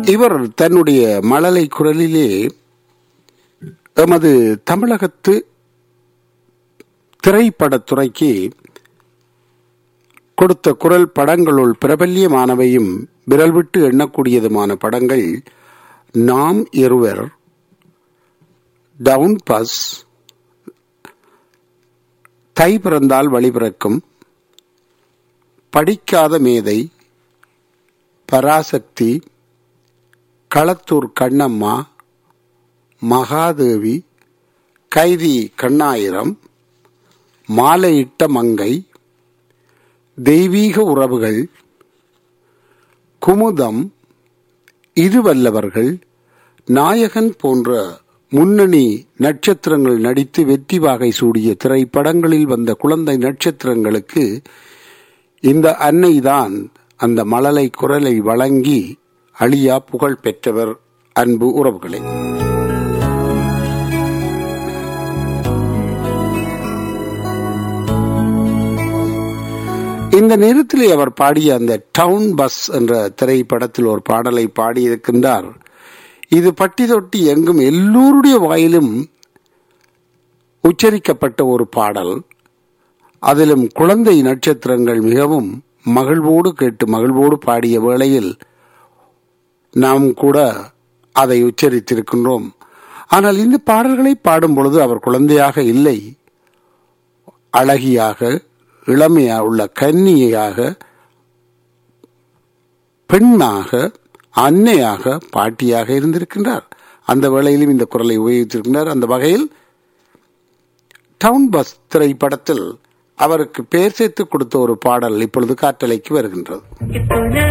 இவர் தன்னுடைய மழலை குரலிலே எமது தமிழகத்து திரைப்படத்துறைக்கு கொடுத்த குரல் படங்களுள் பிரபல்யமானவையும் விரல் விட்டு எண்ணக்கூடியதுமான படங்கள் நாம் இருவர் டவுன் பஸ் தை பிறந்தால் வழி பிறக்கும் படிக்காத மேதை பராசக்தி களத்தூர் கண்ணம்மா மகாதேவி கைதி கண்ணாயிரம் மாலையிட்ட மங்கை தெய்வீக உறவுகள் குமுதம் இதுவல்லவர்கள் நாயகன் போன்ற முன்னணி நட்சத்திரங்கள் நடித்து வெற்றி வாகை சூடிய திரைப்படங்களில் வந்த குழந்தை நட்சத்திரங்களுக்கு இந்த அன்னைதான் அந்த மழலை குரலை வழங்கி அழியா புகழ் பெற்றவர் அன்பு உறவுகளே இந்த நேரத்திலே அவர் பாடிய அந்த டவுன் பஸ் என்ற திரைப்படத்தில் ஒரு பாடலை பாடியிருக்கின்றார் இது பட்டி தொட்டி எங்கும் எல்லோருடைய வாயிலும் உச்சரிக்கப்பட்ட ஒரு பாடல் அதிலும் குழந்தை நட்சத்திரங்கள் மிகவும் மகிழ்வோடு கேட்டு மகிழ்வோடு பாடிய வேளையில் நாம் கூட அதை உச்சரித்திருக்கின்றோம் ஆனால் இந்த பாடல்களை பாடும் பொழுது அவர் குழந்தையாக இல்லை அழகியாக இளமையா உள்ள கன்னியாக பெண்ணாக அன்னையாக பாட்டியாக இருந்திருக்கின்றார் அந்த வேளையிலும் இந்த குரலை உபயோகித்திருக்கின்றார் அந்த வகையில் டவுன் பஸ் திரைப்படத்தில் அவருக்கு பேர் சேர்த்து கொடுத்த ஒரு பாடல் இப்பொழுது காற்றலைக்கு வருகின்றது இப்போது